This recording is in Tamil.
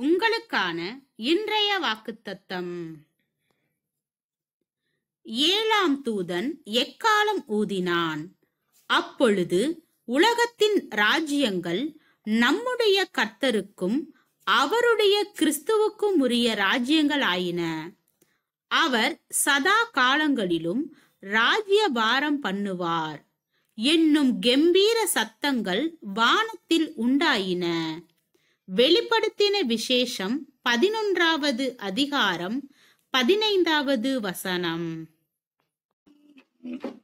உங்களுக்கான இன்றைய வாக்குத்தத்தம் ஏழாம் தூதன் எக்காலம் ஊதினான் அப்பொழுது உலகத்தின் ராஜ்யங்கள் நம்முடைய கர்த்தருக்கும் அவருடைய கிறிஸ்துவுக்கும் உரிய ராஜ்யங்கள் ஆயின அவர் சதா காலங்களிலும் ராஜ்ய பாரம் பண்ணுவார் என்னும் கெம்பீர சத்தங்கள் வானத்தில் உண்டாயின வெளிப்படுத்தின விசேஷம் பதினொன்றாவது அதிகாரம் பதினைந்தாவது வசனம்